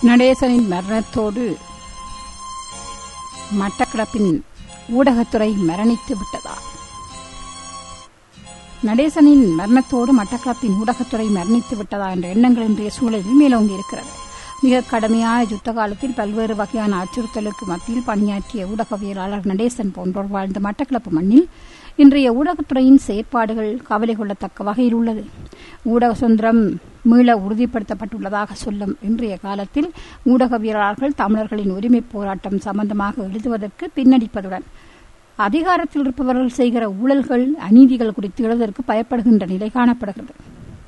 நடேசனின் மரணத்தோடு மட்டக்களப்பின் ஊடகத்துறை மரணித்து விட்டதா நடேசனின் மரணத்தோடு மட்டக்களப்பின் ஊடகத்துறை மரணித்து விட்டதா என்ற எண்ணங்கள் இன்றைய சூழலில் மேலோங்கி இருக்கிறது மிக கடுமையான யுத்த காலத்தில் பல்வேறு வகையான அச்சுறுத்தலுக்கு மத்தியில் பணியாற்றிய ஊடகவியலாளர் நடேசன் போன்றோர் வாழ்ந்த மட்டக்களப்பு மண்ணில் இன்றைய ஊடகத்துறையின் செயற்பாடுகள் கவலை கொள்ளத்தக்க வகையில் உள்ளது ஊடக சுதந்திரம் மீள உறுதிப்படுத்தப்பட்டுள்ளதாக சொல்லும் இன்றைய காலத்தில் ஊடகவியலாளர்கள் தமிழர்களின் உரிமை போராட்டம் சம்பந்தமாக எழுதுவதற்கு பின்னடிப்பதுடன் அதிகாரத்தில் இருப்பவர்கள் செய்கிற ஊழல்கள் அநீதிகள் குறித்து எழுதுவதற்கு பயப்படுகின்ற நிலை காணப்படுகிறது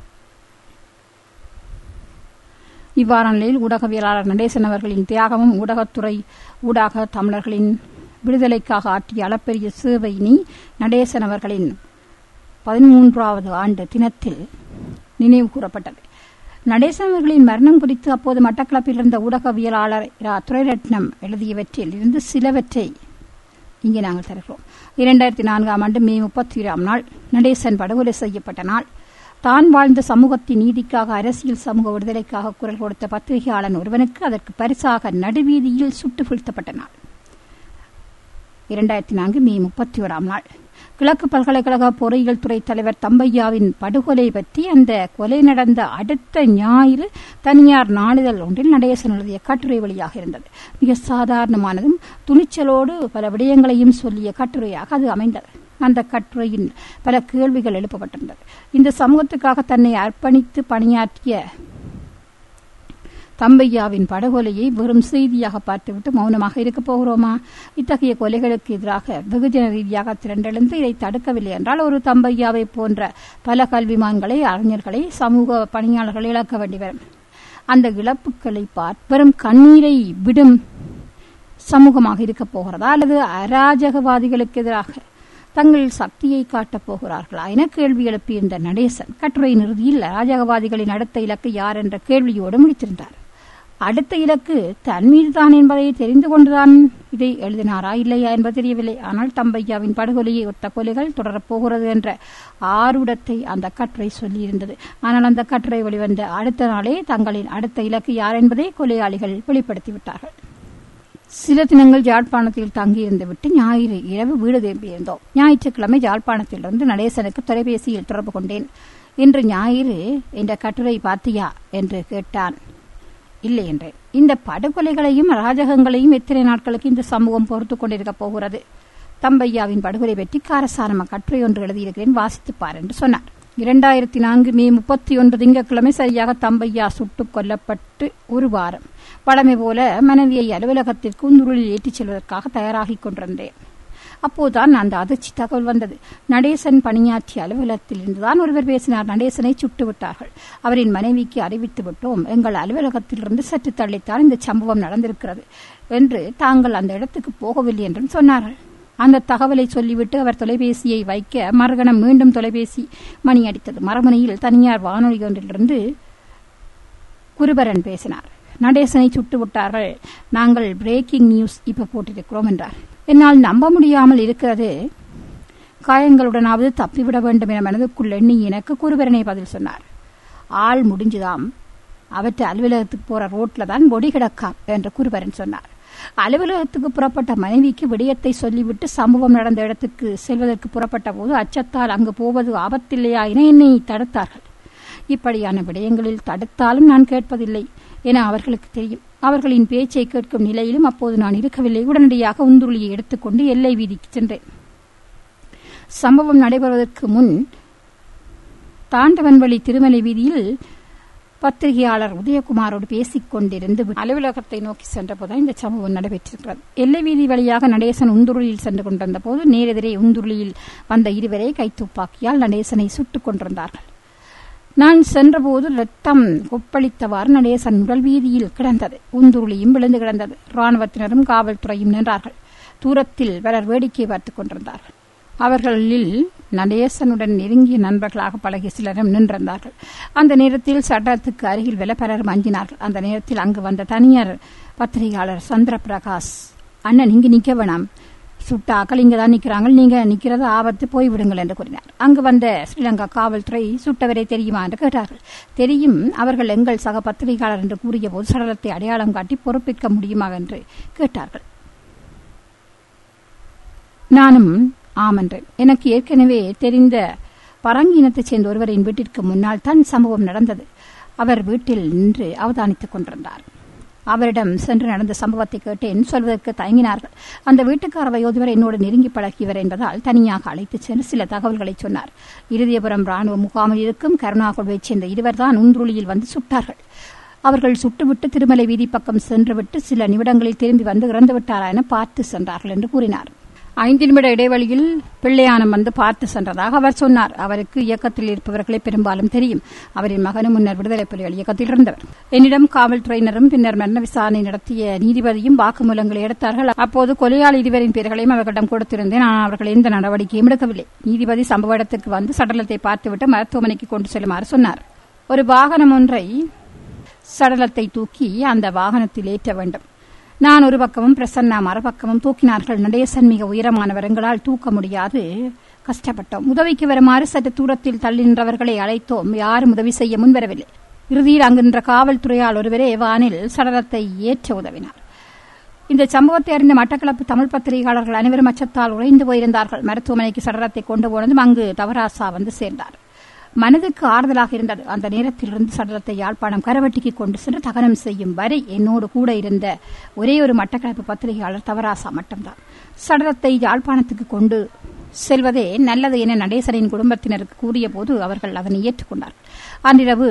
இவ்வாறான நிலையில் ஊடகவியலாளர் நடேசன் அவர்களின் தியாகமும் ஊடகத்துறை ஊடாக தமிழர்களின் விடுதலைக்காக ஆற்றிய அளப்பெரிய சேவையினி நடேசன் அவர்களின் பதிமூன்றாவது ஆண்டு தினத்தில் நினைவு கூறப்பட்டது நடேசன் அவர்களின் மரணம் குறித்து அப்போது மட்டக்களப்பில் இருந்த ஊடகவியலாளர் துரைரட்னம் எழுதியவற்றில் இருந்து சிலவற்றை இங்கே நாங்கள் தருகிறோம் இரண்டாயிரத்தி நான்காம் ஆண்டு மே முப்பத்தி ஏழாம் நாள் நடேசன் படுகொலை செய்யப்பட்ட நாள் தான் வாழ்ந்த சமூகத்தின் நீதிக்காக அரசியல் சமூக விடுதலைக்காக குரல் கொடுத்த பத்திரிகையாளன் ஒருவனுக்கு அதற்கு பரிசாக நடுவீதியில் சுட்டு வீழ்த்தப்பட்ட நாள் இரண்டாயிரத்தி நான்கு மே முப்பத்தி ஓராம் நாள் கிழக்கு பல்கலைக்கழக பொறியியல் துறை தலைவர் தம்பையாவின் படுகொலை பற்றி அந்த கொலை நடந்த அடுத்த ஞாயிறு தனியார் நாளிதழ் ஒன்றில் நடேசன் எழுதிய கட்டுரை வழியாக இருந்தது மிக சாதாரணமானதும் துணிச்சலோடு பல விடயங்களையும் சொல்லிய கட்டுரையாக அது அமைந்தது அந்த கட்டுரையின் பல கேள்விகள் எழுப்பப்பட்டிருந்தது இந்த சமூகத்துக்காக தன்னை அர்ப்பணித்து பணியாற்றிய தம்பையாவின் படுகொலையை வெறும் செய்தியாக பார்த்துவிட்டு மௌனமாக இருக்கப் போகிறோமா இத்தகைய கொலைகளுக்கு எதிராக வெகுஜன ரீதியாக திரண்டெழுந்து இதை தடுக்கவில்லை என்றால் ஒரு தம்பையாவை போன்ற பல கல்விமான்களை அறிஞர்களை சமூக பணியாளர்களை இழக்க வேண்டி வரும் அந்த இழப்புகளை வெறும் கண்ணீரை விடும் சமூகமாக இருக்கப் போகிறதா அல்லது அராஜகவாதிகளுக்கு எதிராக தங்கள் சக்தியை காட்டப் போகிறார்களா என கேள்வி எழுப்பிய இந்த நடேசன் கட்டுரையின் இறுதியில் அராஜகவாதிகளின் அடுத்த இலக்கு யார் என்ற கேள்வியோடு முடித்திருந்தார் அடுத்த இலக்கு தன் மீதுதான் என்பதை தெரிந்து கொண்டுதான் இதை எழுதினாரா இல்லையா என்பது தெரியவில்லை ஆனால் தம்பையாவின் படுகொலையை ஒத்த கொலைகள் தொடரப்போகிறது என்ற ஆர்வத்தை அந்த கட்டுரை சொல்லியிருந்தது ஆனால் அந்த கட்டுரை வெளிவந்த அடுத்த நாளே தங்களின் அடுத்த இலக்கு யார் என்பதை கொலையாளிகள் வெளிப்படுத்திவிட்டார்கள் சில தினங்கள் யாழ்ப்பாணத்தில் தங்கியிருந்து விட்டு ஞாயிறு இரவு வீடு திரும்பியிருந்தோம் ஞாயிற்றுக்கிழமை யாழ்ப்பாணத்திலிருந்து நடேசனுக்கு தொலைபேசியில் தொடர்பு கொண்டேன் இன்று ஞாயிறு என்ற கட்டுரை பாத்தியா என்று கேட்டான் இல்லை என்றேன் இந்த படுகொலைகளையும் அராஜகங்களையும் எத்தனை நாட்களுக்கு இந்த சமூகம் பொறுத்து கொண்டிருக்க போகிறது தம்பையாவின் படுகொலை பற்றி காரசாரம கட்டுரை ஒன்று எழுதியிருக்கிறேன் வாசித்துப்பார் என்று சொன்னார் இரண்டாயிரத்தி நான்கு மே முப்பத்தி ஒன்று திங்கட்கிழமை சரியாக தம்பையா சுட்டுக் கொல்லப்பட்டு ஒரு வாரம் பழமை போல மனைவியை அலுவலகத்திற்கு உந்துருளில் ஏற்றிச் செல்வதற்காக தயாராகிக் கொண்டிருந்தேன் அப்போதுதான் அந்த அதிர்ச்சி தகவல் வந்தது நடேசன் பணியாற்றிய அலுவலகத்தில் இருந்துதான் ஒருவர் பேசினார் நடேசனை சுட்டு விட்டார்கள் அவரின் மனைவிக்கு அறிவித்து விட்டோம் எங்கள் அலுவலகத்திலிருந்து சற்று தள்ளித்தான் இந்த சம்பவம் நடந்திருக்கிறது என்று தாங்கள் அந்த இடத்துக்கு போகவில்லை என்றும் சொன்னார்கள் அந்த தகவலை சொல்லிவிட்டு அவர் தொலைபேசியை வைக்க மறுகணம் மீண்டும் தொலைபேசி மணி அடித்தது மறுமணியில் தனியார் வானொலி ஒன்றிலிருந்து குருபரன் பேசினார் நடேசனை சுட்டு விட்டார்கள் நாங்கள் பிரேக்கிங் நியூஸ் இப்ப போட்டிருக்கிறோம் என்றார் என்னால் நம்ப முடியாமல் இருக்கிறது காயங்களுடனாவது தப்பிவிட வேண்டும் என மனதுக்குள் எண்ணி எனக்கு குருபரனை பதில் சொன்னார் ஆள் முடிஞ்சுதாம் அவற்றை அலுவலகத்துக்கு போற ரோட்ல தான் பொடி கிடக்காம் என்று குருபரன் சொன்னார் அலுவலகத்துக்கு புறப்பட்ட மனைவிக்கு விடயத்தை சொல்லிவிட்டு சம்பவம் நடந்த இடத்துக்கு செல்வதற்கு புறப்பட்ட போது அச்சத்தால் அங்கு போவது ஆபத்தில்லையா என என்னை தடுத்தார்கள் இப்படியான விடயங்களில் தடுத்தாலும் நான் கேட்பதில்லை என அவர்களுக்கு தெரியும் அவர்களின் பேச்சை கேட்கும் நிலையிலும் அப்போது நான் இருக்கவில்லை உடனடியாக உந்துருளியை எடுத்துக்கொண்டு எல்லை வீதிக்கு சென்றேன் சம்பவம் நடைபெறுவதற்கு முன் தாண்டவன்வழி திருமலை வீதியில் பத்திரிகையாளர் உதயகுமாரோடு பேசிக் கொண்டிருந்து அலுவலகத்தை நோக்கி சென்றபோதுதான் இந்த சம்பவம் நடைபெற்றிருக்கிறது எல்லை வீதி வழியாக நடேசன் உந்துருளியில் சென்று கொண்டிருந்த போது நேரெதிரே உந்துருளியில் வந்த இருவரை கைத்துப்பாக்கியால் நடேசனை சுட்டுக் கொண்டிருந்தார்கள் நான் சென்றபோது ரத்தம் கொப்பளித்தவாறு நடேசன் உடல் வீதியில் கிடந்தது உந்துருளியும் விழுந்து கிடந்தது ராணுவத்தினரும் காவல்துறையும் நின்றார்கள் தூரத்தில் பலர் வேடிக்கை பார்த்துக் கொண்டிருந்தார்கள் அவர்களில் நடேசனுடன் நெருங்கிய நண்பர்களாக பழகிய சிலரும் நின்றிருந்தார்கள் அந்த நேரத்தில் சட்டத்துக்கு அருகில் வில பலரும் அஞ்சினார்கள் அந்த நேரத்தில் அங்கு வந்த தனியார் பத்திரிகையாளர் சந்திர பிரகாஷ் அண்ணன் இங்கு நிக்க வேணாம் சுட்டாக்கள் இங்க தான் நிக்கிறாங்க நீங்க நிக்கிறது ஆபத்து போய்விடுங்கள் என்று கூறினார் அங்கு வந்த ஸ்ரீலங்கா காவல்துறை சுட்டவரை தெரியுமா என்று கேட்டார்கள் தெரியும் அவர்கள் எங்கள் சக பத்திரிகையாளர் என்று கூறிய போது சடலத்தை அடையாளம் காட்டி பொறுப்பேற்க முடியுமா என்று கேட்டார்கள் நானும் ஆமென்றேன் எனக்கு ஏற்கனவே தெரிந்த பரங்கி இனத்தைச் சேர்ந்த ஒருவரின் வீட்டிற்கு முன்னால் தான் சம்பவம் நடந்தது அவர் வீட்டில் நின்று அவதானித்துக் கொண்டிருந்தார் அவரிடம் சென்று நடந்த சம்பவத்தை கேட்டேன் சொல்வதற்கு தயங்கினார்கள் அந்த வீட்டுக்கார வயோதிபர் என்னோடு நெருங்கி பழகியவர் என்பதால் தனியாக அழைத்துச் சென்று சில தகவல்களை சொன்னார் இறுதியபுரம் ராணுவ முகாமில் இருக்கும் கருணாகுழுவைச் சேர்ந்த இருவர்தான் உந்துருளியில் வந்து சுட்டார்கள் அவர்கள் சுட்டுவிட்டு திருமலை வீதி பக்கம் சென்றுவிட்டு சில நிமிடங்களில் திரும்பி வந்து இறந்து விட்டாரா என பார்த்து சென்றார்கள் என்று கூறினார் ஐந்து நிமிட இடைவெளியில் பிள்ளையானம் வந்து பார்த்து சென்றதாக அவர் சொன்னார் அவருக்கு இயக்கத்தில் இருப்பவர்களை பெரும்பாலும் தெரியும் அவரின் மகனும் முன்னர் விடுதலை புலிகள் இயக்கத்தில் இருந்தவர் என்னிடம் காவல்துறையினரும் பின்னர் மரண விசாரணை நடத்திய நீதிபதியும் வாக்குமூலங்களை எடுத்தார்கள் அப்போது கொலையாளி இருவரின் பெயர்களையும் அவர்களிடம் கொடுத்திருந்தேன் ஆனால் அவர்கள் எந்த நடவடிக்கையும் எடுக்கவில்லை நீதிபதி சம்பவ இடத்துக்கு வந்து சடலத்தை பார்த்துவிட்டு மருத்துவமனைக்கு கொண்டு செல்லுமாறு சொன்னார் ஒரு வாகனம் ஒன்றை சடலத்தை தூக்கி அந்த வாகனத்தில் ஏற்ற வேண்டும் நான் ஒரு பக்கமும் பிரசன்னா மறுபக்கமும் தூக்கினார்கள் நடேசன் மிக உயரமானவர் எங்களால் தூக்க முடியாது கஷ்டப்பட்டோம் உதவிக்கு வருமாறு சற்று தூரத்தில் தள்ளி நின்றவர்களை அழைத்தோம் யாரும் உதவி செய்ய முன்வரவில்லை இறுதியில் அங்கிருந்த காவல்துறையால் ஒருவரே வானில் சடலத்தை ஏற்ற உதவினார் இந்த சம்பவத்தை அறிந்த மட்டக்களப்பு தமிழ் பத்திரிகையாளர்கள் அனைவரும் அச்சத்தால் உறைந்து போயிருந்தார்கள் மருத்துவமனைக்கு சடலத்தை கொண்டு போனதும் அங்கு தவராசா வந்து சேர்ந்தார் மனதுக்கு ஆறுதலாக இருந்தது அந்த நேரத்திலிருந்து சடலத்தை யாழ்ப்பாணம் கரவட்டிக்கு கொண்டு சென்று தகனம் செய்யும் வரை என்னோடு கூட இருந்த ஒரே ஒரு மட்டக்களப்பு பத்திரிகையாளர் தவராசா மட்டும்தான் சடலத்தை யாழ்ப்பாணத்துக்கு கொண்டு செல்வதே நல்லது என நடேசரின் குடும்பத்தினருக்கு கூறிய போது அவர்கள் அதனை ஏற்றுக்கொண்டார்கள் அன்றிரவு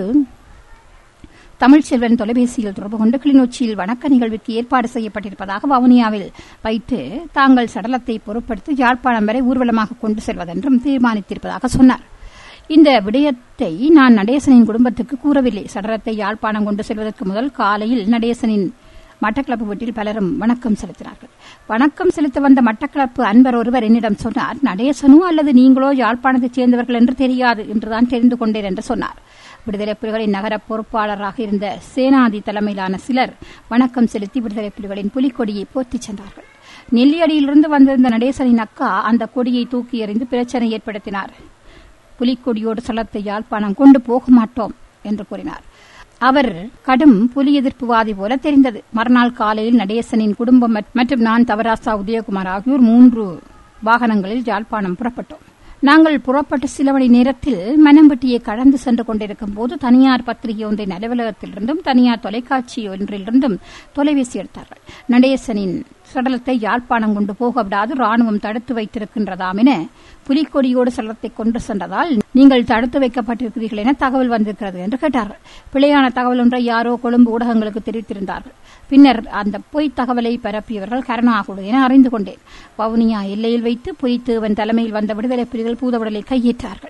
தமிழ்ச்செல்வன் தொலைபேசியில் தொடர்பு கொண்டு கிளிநொச்சியில் வணக்க நிகழ்விற்கு ஏற்பாடு செய்யப்பட்டிருப்பதாக வவுனியாவில் வைத்து தாங்கள் சடலத்தை பொருட்படுத்தி யாழ்ப்பாணம் வரை ஊர்வலமாக கொண்டு செல்வதென்றும் தீர்மானித்திருப்பதாக சொன்னார் இந்த விடயத்தை நான் நடேசனின் குடும்பத்துக்கு கூறவில்லை சடலத்தை யாழ்ப்பாணம் கொண்டு செல்வதற்கு முதல் காலையில் நடேசனின் மட்டக்களப்பு வீட்டில் பலரும் வணக்கம் செலுத்தினார்கள் வணக்கம் செலுத்த வந்த மட்டக்களப்பு அன்பர் ஒருவர் என்னிடம் சொன்னார் நடேசனோ அல்லது நீங்களோ யாழ்ப்பாணத்தைச் சேர்ந்தவர்கள் என்று தெரியாது என்றுதான் தெரிந்து கொண்டேன் என்று சொன்னார் விடுதலை புலிகளின் நகர பொறுப்பாளராக இருந்த சேனாதி தலைமையிலான சிலர் வணக்கம் செலுத்தி விடுதலை புலிகளின் புலிக்கொடியை போர்த்திச் சென்றார்கள் நெல்லியடியிலிருந்து வந்திருந்த நடேசனின் அக்கா அந்த கொடியை தூக்கி எறிந்து பிரச்சனை ஏற்படுத்தினார் புலிக்கொடியோடு சலத்தை யாழ்ப்பாணம் கொண்டு போக மாட்டோம் என்று கூறினார் அவர் கடும் புலி எதிர்ப்புவாதி போல தெரிந்தது மறுநாள் காலையில் நடேசனின் குடும்பம் மற்றும் நான் தவராசா உதயகுமார் ஆகியோர் மூன்று வாகனங்களில் யாழ்ப்பாணம் புறப்பட்டோம் நாங்கள் புறப்பட்ட சில மணி நேரத்தில் மனம்பட்டியை கடந்து சென்று கொண்டிருக்கும் போது தனியார் பத்திரிகை ஒன்றின் அலுவலகத்திலிருந்தும் தனியார் தொலைக்காட்சி ஒன்றிலிருந்தும் தொலைபேசி எடுத்தார்கள் நடேசனின் சடலத்தை யாழ்ப்பாணம் கொண்டு போக விடாது ராணுவம் தடுத்து வைத்திருக்கின்றதாம் என புலிக்கொடியோடு சடலத்தை கொண்டு சென்றதால் நீங்கள் தடுத்து வைக்கப்பட்டிருக்கிறீர்கள் என தகவல் வந்திருக்கிறது என்று கேட்டார்கள் பிழையான தகவல் ஒன்றை யாரோ கொழும்பு ஊடகங்களுக்கு தெரிவித்திருந்தார்கள் பின்னர் அந்த பொய் தகவலை பரப்பியவர்கள் கருணாகுடு என அறிந்து கொண்டேன் வவுனியா எல்லையில் வைத்து புலித்தேவன் தலைமையில் வந்த விடுதலை புலிகள் பூதவுடலை கையேற்றார்கள்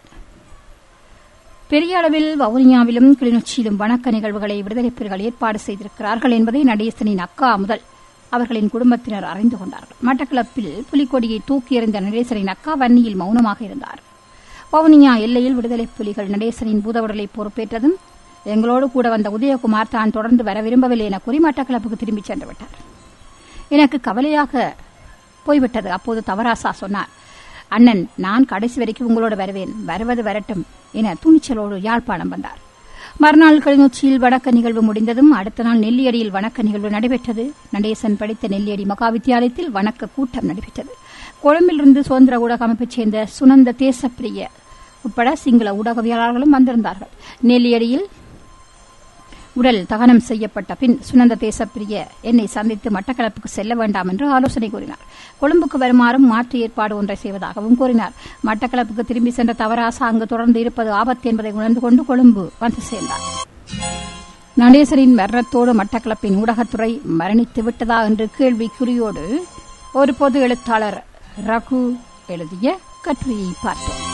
பெரிய அளவில் வவுனியாவிலும் கிளிநொச்சியிலும் வணக்க நிகழ்வுகளை விடுதலை புலிகள் ஏற்பாடு செய்திருக்கிறார்கள் என்பதை நடேசனின் அக்கா முதல் அவர்களின் குடும்பத்தினர் அறிந்து கொண்டார்கள் மட்டக்களப்பில் புலிக்கொடியை தூக்கி எறிந்த நடேசனின் அக்கா வன்னியில் மௌனமாக இருந்தார் வவுனியா எல்லையில் விடுதலை புலிகள் நடேசனின் பூதவுடலை பொறுப்பேற்றதும் எங்களோடு கூட வந்த உதயகுமார் தான் தொடர்ந்து வர விரும்பவில்லை என கூறி மட்டக்களப்புக்கு திரும்பிச் சென்று விட்டார் எனக்கு கவலையாக போய்விட்டது அப்போது தவராசா சொன்னார் அண்ணன் நான் கடைசி வரைக்கும் உங்களோடு வருவேன் வருவது வரட்டும் என துணிச்சலோடு யாழ்ப்பாணம் வந்தார் மறுநாள் கிளிநொச்சியில் வணக்க நிகழ்வு முடிந்ததும் அடுத்த நாள் நெல்லியடியில் வணக்க நிகழ்வு நடைபெற்றது நடேசன் படித்த நெல்லியடி மகா வித்தியாலயத்தில் வணக்க கூட்டம் நடைபெற்றது கொழும்பிலிருந்து சுதந்திர ஊடக அமைப்பைச் சேர்ந்த சுனந்த தேசப்பிரிய உட்பட சிங்கள ஊடகவியலாளர்களும் வந்திருந்தார்கள் நெல்லியடியில் உடல் தகனம் செய்யப்பட்ட பின் சுனந்த தேசப்பிரிய என்னை சந்தித்து மட்டக்களப்புக்கு செல்ல வேண்டாம் என்று ஆலோசனை கூறினார் கொழும்புக்கு வருமாறும் மாற்று ஏற்பாடு ஒன்றை செய்வதாகவும் கூறினார் மட்டக்களப்புக்கு திரும்பி சென்ற தவராசா அங்கு தொடர்ந்து இருப்பது ஆபத்து என்பதை உணர்ந்து கொண்டு கொழும்பு வந்து சேர்ந்தார் நடேசரின் மரணத்தோடு மட்டக்களப்பின் ஊடகத்துறை மரணித்து விட்டதா என்று கேள்விக்குறியோடு ஒரு பொது எழுத்தாளர் ரகு எழுதிய கட்டுரையை பார்த்தோம்